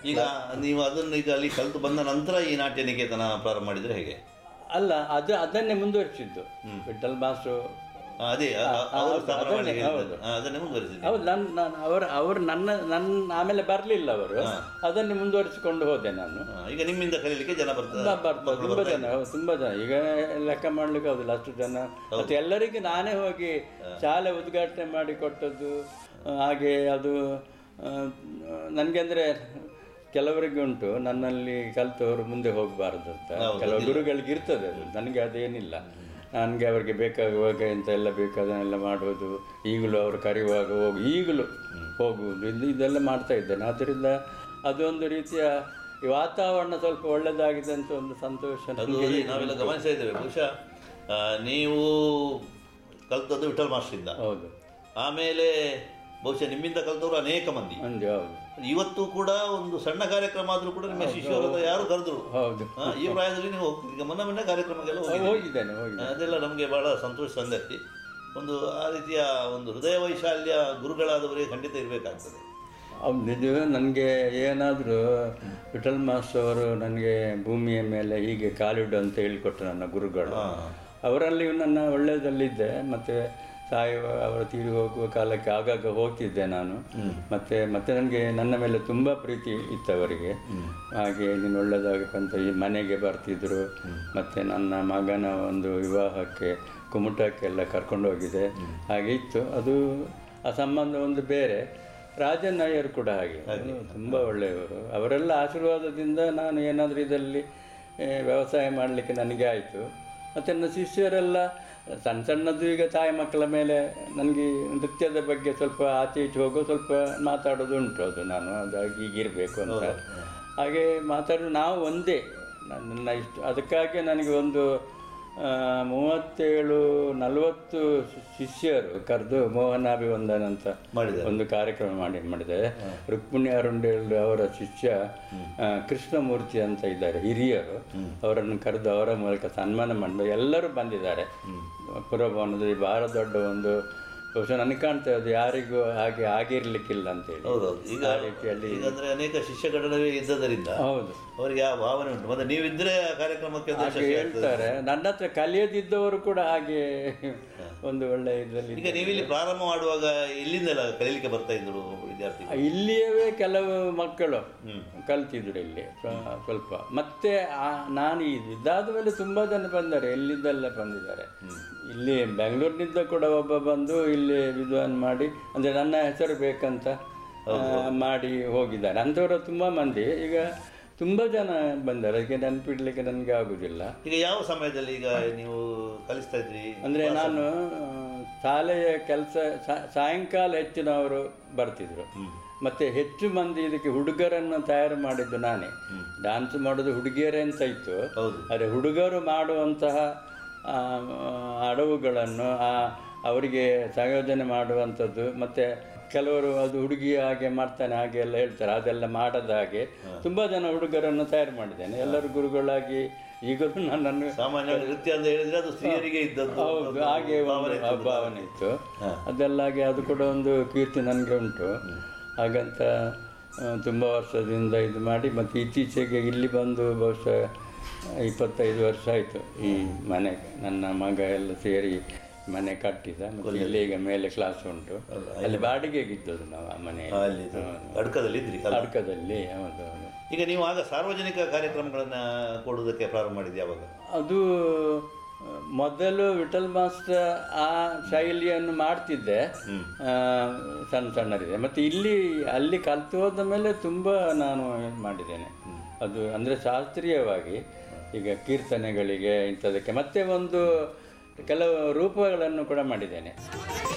ಈಗ ನೀವು ಅದನ್ನು ಈಗ ಅಲ್ಲಿ ಕಲಿತು ಬಂದ ನಂತರ ಈ ನಾಟ್ಯ ನಿಕೇತನ ಪ್ರಾರಂಭ ಮಾಡಿದ್ರೆ ಹೇಗೆ ಅಲ್ಲ ಅದು ಅದನ್ನೇ ಮುಂದುವರಿಸಿದ್ದು ವಿಠಲ್ ಮಾಸ್ಟ್ರು ಆ, ಅದೇ ಆ- ಆ- ಅವರು ಹೌದು, ಸ್ಥಾಪನೆ ಅದನ್ನೇ, ಮಾಡಿ ಹೇಳಿದ್ದದ್ದು. ಹೌದು. ಆ, ಅದನ್ನೇ ಮುಂದುವರಿಸಿದೆ ಹೌದು ನನ್ನ ನಾನು ಅವರು ಅವರು ನನ್ನ ನನ್ನ ಆಮೇಲೆ ಬರಲಿಲ್ಲ ಅವರು ಅದನ್ನೇ ಮುಂದುವರಿಸಿಕೊಂಡು ಹೋದೆ ನಾನು ಆ, ಈಗ ನಿಮ್ಮಿಂದ ಕಲೀಲಿಕ್ಕೆ ಜನ ಬರ್ತಾರೆ ಬ- ಬರ್ತಾರೆ ತುಂಬ ಜನ ಹೌದು, ತುಂಬ ಜನ ಈಗ ಲೆಕ್ಕ ಮಾಡ್ಲಿಕ್ಕೆ ಹೌದಿಲ್ಲ ಅಷ್ಟು ಜನ ಮತ್ತೆ ಎಲ್ಲರಿಗೂ ನಾನೇ ಹೋಗಿ ಶಾಲೆ ಉದ್ಘಾಟನೆ ಮಾಡಿ ಕೊಟ್ಟದ್ದು ಆ, ಹಾಗೆ ಅದು ನನಗೆ ಅಂದರೆ ಕೆಲವರಿಗೆ ಉಂಟು ನನ್ನಲ್ಲಿ ಕಲಿತವರು ಮುಂದೆ ಹೋಗಬಾರ್ದು ಅಂತ ಕೆಲವು ಗುರುಗಳಿಗೆ ಇರ್ತದೆ ಅದು ನನಗೆ ಅದೇನಿಲ್ಲ ನನಗೆ ಅವರಿಗೆ ಬೇಕಾಗುವಾಗ ಎಂತ ಎಲ್ಲ ಬೇಕಾದನ್ನೆಲ್ಲ ಮಾಡುವುದು ಈಗಲೂ ಅವರು ಕರೆಯುವಾಗ ಹೋಗಿ ಈಗಲೂ ಹೋಗುವುದು ಇದು ಇದೆಲ್ಲ ಮಾಡ್ತಾ ಇದ್ದೇನೆ ಆದ್ದರಿಂದ ಅದೊಂದು ರೀತಿಯ ಈ ವಾತಾವರಣ ಸ್ವಲ್ಪ ಒಳ್ಳೆದಾಗಿದೆ ಅಂತ ಒಂದು ಸಂತೋಷ ಅದು ನನಗೆ ಈಗ ನಾವೆಲ್ಲ ಗಮನಿಸ್ತಾ ಇದ್ದೇವೆ ಬಹುಶಃ ಆ, ನೀವು ಕಲ್ತದ್ದು ವಿಠಲ್ ಮಾಸ್ಟ್ರಿಂದ ಹೌದು ಆಮೇಲೆ ಬಹುಶಃ ನಿಮ್ಮಿಂದ ಕಲಿತವರು ಅನೇಕ ಮಂದಿ ಮಂದಿ ಹೌದು ಇವತ್ತು ಕೂಡ ಒಂದು ಸಣ್ಣ ಕಾರ್ಯಕ್ರಮ ಆದ್ರೂ ಕೂಡ ನಿಮ್ಮ ಶಿಷ್ಯರು ಯಾರು ಕರೆದ್ರು ಹೌದು ಆ, ಈ ಪ್ರಾಯದಲ್ಲಿ ನೀವು ಹೋಗ್ತೀರಿ ಈಗ ಮೊನ್ನೆ ಮೊನ್ನೆ ಕಾರ್ಯಕ್ರಮಕ್ಕೆಲ್ಲ ಹೋಗಿದ್ದೀರಿ. ಹೋಗಿದ್ದೇನೆ ಹೋಗಿದ್ದೇನೆ ಅದೆಲ್ಲ ನಮಗೆ ಬಹಳ ಸಂತೋಷ ಸಂಗತಿ ಒಂದು ಆ ರೀತಿಯ ಒಂದು ಹೃದಯ ವೈಶಾಲ್ಯ ಗುರುಗಳಾದವರಿಗೆ ಖಂಡಿತ ಇರಬೇಕಾಗ್ತದೆ ಹೌದು ನಿಜ ನನಗೆ ಏನಾದರೂ ವಿಠಲ್ ಮಾಸ್ಟರ್ ಅವರು ನನಗೆ ಭೂಮಿಯ ಮೇಲೆ ಹೀಗೆ ಕಾಲಿಡು ಅಂತ ಹೇಳಿಕೊಟ್ರು ನನ್ನ ಗುರುಗಳು ಅವರಲ್ಲಿ ನನ್ನ ಒಳ್ಳೆಯದಲ್ಲಿದ್ದೆ ಮತ್ತು ಸಾಯುವ ಅವರು ತೀರಿ ಹೋಗುವ ಕಾಲಕ್ಕೆ ಆಗಾಗ ಹೋಗ್ತಿದ್ದೆ ನಾನು ಮತ್ತೆ ಮತ್ತೆ ನನಗೆ ನನ್ನ ಮೇಲೆ ತುಂಬ ಪ್ರೀತಿ ಇತ್ತು ಅವರಿಗೆ ಹಾಗೆ ನೀನು ಒಳ್ಳೆಯದಾಗಬೇಕಂತ ಈ ಮನೆಗೆ ಬರ್ತಿದ್ರು ಮತ್ತು ನನ್ನ ಮಗನ ಒಂದು ವಿವಾಹಕ್ಕೆ ಕುಮಟಕ್ಕೆಲ್ಲ ಕರ್ಕೊಂಡು ಹೋಗಿದೆ ಹಾಗೆ ಇತ್ತು ಅದು ಆ ಸಂಬಂಧ ಒಂದು ಬೇರೆ ರಾಜನ್ ನಾಯರ್ ಕೂಡ ಹಾಗೆ ತುಂಬ ಒಳ್ಳೆಯವರು ಅವರೆಲ್ಲ ಆಶೀರ್ವಾದದಿಂದ ನಾನು ಏನಾದರೂ ಇದರಲ್ಲಿ ಆ, ವ್ಯವಸಾಯ ಮಾಡಲಿಕ್ಕೆ ನನಗೆ ಆಯಿತು ಮತ್ತು ನನ್ನ ಶಿಷ್ಯರೆಲ್ಲ ಸಣ್ಣ ಸಣ್ಣದು ಈಗ ತಾಯಿ ಮಕ್ಕಳ ಮೇಲೆ ನನಗೆ ನೃತ್ಯದ ಬಗ್ಗೆ ಸ್ವಲ್ಪ ಆಚೆ ಈಚೆ ಹೋಗೋ ಸ್ವಲ್ಪ ಮಾತಾಡೋದು ಉಂಟು ಅದು ನಾನು ಅದಾಗಿ ಹೀಗಿರಬೇಕು ಅಂತ ಹಾಗೆ ಮಾತಾಡೋ ನಾವು ಒಂದೇ ನನ್ನ ಇಷ್ಟು ಅದಕ್ಕಾಗಿ ನನಗೆ ಒಂದು ಆ, ಮೂವತ್ತೇಳು ನಲವತ್ತು ಶಿಷ್ಯರು ಕರೆದು ಮೋಹನಾಭಿವಂದನ ಅಂತ ಮಾಡಿದ್ದಾರೆ. ಒಂದು ಕಾರ್ಯಕ್ರಮ ಮಾಡಿ ಮಾಡಿದ್ದಾರೆ ರುಕ್ಮಿಣಿ ಅರುಂಡೇಲ್ ಅವರ ಶಿಷ್ಯ ಆ, ಕೃಷ್ಣಮೂರ್ತಿ ಅಂತ ಇದ್ದಾರೆ ಹಿರಿಯರು ಅವರನ್ನು ಕರೆದು ಅವರ ಮೂಲಕ ಸನ್ಮಾನ ಮಾಡಿ ಎಲ್ಲರೂ ಬಂದಿದ್ದಾರೆ ಪುರಭವನದಲ್ಲಿ ಬಹಳ ದೊಡ್ಡ ಒಂದು ಬಹುಶಃ ನನಗೆ ಕಾಣ್ತಾ ಅದು ಯಾರಿಗೂ ಹಾಗೆ ಆಗಿರ್ಲಿಕ್ಕಿಲ್ಲ ಅಂತೇಳಿ ಹೌದೌದು ಈಗ ಆ ರೀತಿಯಲ್ಲಿ ಈಗ ಅಂದ್ರೆ ಅನೇಕ ಶಿಷ್ಯಗಣವೇ ಇದ್ದದರಿಂದ ಹೌದು ಅವರಿಗೆ ಆ ಭಾವನೆ ಉಂಟು ಮತ್ತೆ ನೀವಿದ್ರೆ ಆ ಕಾರ್ಯಕ್ರಮಕ್ಕೆ ಒಂದು ಹಾಗೆ ಯಶಸ್ವಿ ಆಗ್ತದೆ. ಹೇಳ್ತಾರೆ ನನ್ನ ಹತ್ರ ಕಲಿಯದಿದ್ದವರು ಕೂಡ ಹಾಗೆ ಒಂದು ಒಳ್ಳೆ ಇದರಲ್ಲಿ ಈಗ ನೀವಿಲ್ಲಿ ಪ್ರಾರಂಭ ಮಾಡುವಾಗ ಇಲ್ಲಿಂದೆಲ್ಲ ಕಲೀಲಿಕ್ಕೆ ಬರ್ತಾ ಇದ್ರು ವಿದ್ಯಾರ್ಥಿಗಳು ಇಲ್ಲಿಯವೇ ಕೆಲವು ಮಕ್ಕಳು ಕಲ್ತಿದ್ರು ಇಲ್ಲಿ ಸ್ವ- ಸ್ವಲ್ಪ ಮತ್ತೆ ಆ- ನಾನು ಇದು ಇದಾದ ಮೇಲೆ ತುಂಬ ಜನ ಬಂದ್ದಾರೆ ಎಲ್ಲಿದ್ದೆಲ್ಲ ಬಂದಿದ್ದಾರೆ ಇಲ್ಲಿ ಬೆಂಗಳೂರಿನಿಂದ ಕೂಡ ಒಬ್ಬ ಬಂದು ಇಲ್ಲಿ ವಿದ್ವಾನ್ ಮಾಡಿ ಅಂದರೆ ನನ್ನ ಹೆಸರು ಬೇಕಂತ ಆ, ಮಾಡಿ ಹೋಗಿದ್ದಾರೆ ಅಂಥವರು ತುಂಬ ಮಂದಿ ಈಗ ತುಂಬ ಜನ ಬಂದ್ದಾರೆ ಅದಕ್ಕೆ ನೆನಪಿಡ್ಲಿಕ್ಕೆ ನನಗೆ ಆಗುದಿಲ್ಲ ಈಗ ಯಾವ ಸಮಯದಲ್ಲಿ ಈಗ ನೀವು ಕಲಿಸ್ತಾ ಇದ್ರಿ ಅಂದರೆ ನಾನು ಆ, ಶಾಲೆಯ ಕೆಲಸ ಸಾಯಂಕಾಲ ಹೆಚ್ಚಿನವರು ಬರ್ತಿದ್ರು ಮತ್ತೆ ಹೆಚ್ಚು ಮಂದಿ ಇದಕ್ಕೆ ಹುಡುಗರನ್ನು ತಯಾರು ಮಾಡಿದ್ದು ನಾನೇ ಡ್ಯಾನ್ಸ್ ಮಾಡೋದು ಹುಡುಗಿಯರೇ ಅಂತ ಇತ್ತು ಹೌದು. ಆದರೆ ಹುಡುಗರು ಮಾಡುವಂತಹ ಆ, ಅಡವುಗಳನ್ನು ಆ ಅವರಿಗೆ ಸಂಯೋಜನೆ ಮಾಡುವಂಥದ್ದು ಮತ್ತೆ ಕೆಲವರು ಅದು ಹುಡುಗಿ ಹಾಗೆ ಮಾಡ್ತಾನೆ ಹಾಗೆ ಎಲ್ಲ ಹೇಳ್ತಾರೆ ಅದೆಲ್ಲ ಮಾಡದ ಹಾಗೆ ತುಂಬ ಜನ ಹುಡುಗರನ್ನು ತಯಾರು ಮಾಡಿದ್ದೇನೆ ಎಲ್ಲರೂ ಗುರುಗಳಾಗಿ ಈಗಲೂ ನನ್ನನ್ನು ಸಾಮಾನ್ಯವಾಗಿ ನೃತ್ಯ ಅಂತ ಹೇಳಿದ್ರೆ ಅದು ಸ್ತ್ರೀಯರಿಗೆ ಇದ್ದದ್ದು ಹೌದು ಒಂದು ಹಾಗೆ ಒಂದು ಭಾವನೆ ಇರ್ತದೆ. ಭಾವನೆ ಇತ್ತು ಅದೆಲ್ಲ ಹಾಗೆ ಅದು ಕೂಡ ಒಂದು ಕೀರ್ತಿ ನನಗೆ ಉಂಟು ಹಾಗಂತ ಆ, ತುಂಬ ವರ್ಷದಿಂದ ಇದು ಮಾಡಿ ಮತ್ತು ಇತ್ತೀಚೆಗೆ ಇಲ್ಲಿ ಬಂದು ಬಹುಶಃ ಇಪ್ಪತ್ತೈದು ವರ್ಷ ಆಯಿತು ಈ ಮನೆಗೆ ನನ್ನ ಮಗ ಎಲ್ಲ ಸೇರಿ ಮನೆ ಕಟ್ಟಿದ ಮತ್ತು ಇಲ್ಲಿ ಈಗ ಮೇಲೆ ಕ್ಲಾಸ್ ಉಂಟು ಅಲ್ಲಿ ಬಾಡಿಗೆಗಿದ್ದದು ನಾವು ಆ ಮನೆ ಆ, ಅಲ್ಲಿ ಇದು ಅಡ್ಕದಲ್ಲಿ ಇದ್ರಿ ಅಲ್ಲ? ಅಡ್ಕದಲ್ಲಿ ಹೌದು ಹೌದು ಈಗ ನೀವು ಆಗ ಸಾರ್ವಜನಿಕ ಕಾರ್ಯಕ್ರಮಗಳನ್ನ ಕೊಡುವುದಕ್ಕೆ ಪ್ರಾರಂಭ ಮಾಡಿದ್ರಿ ಯಾವಾಗ ಅದು ಆ, ಮೊದಲು ವಿಠಲ್ ಮಾಸ್ಟರ್ ಆ ಶೈಲಿಯನ್ನು ಮಾಡ್ತಿದ್ದೆ ಆ, ಸಣ್ಣ ಸಣ್ಣರಿದೆ ಮತ್ತು ಇಲ್ಲಿ ಅಲ್ಲಿ ಕಲ್ತು ಹೋದ ಮೇಲೆ ತುಂಬ ನಾನು ಮಾಡಿದ್ದೇನೆ ಅದು ಅಂದರೆ ಶಾಸ್ತ್ರೀಯವಾಗಿ ಈಗ ಕೀರ್ತನೆಗಳಿಗೆ ಇಂಥದಕ್ಕೆ ಮತ್ತೆ ಒಂದು ಕೆಲವು ರೂಪಗಳನ್ನು ಕೂಡ ಮಾಡಿದ್ದೇನೆ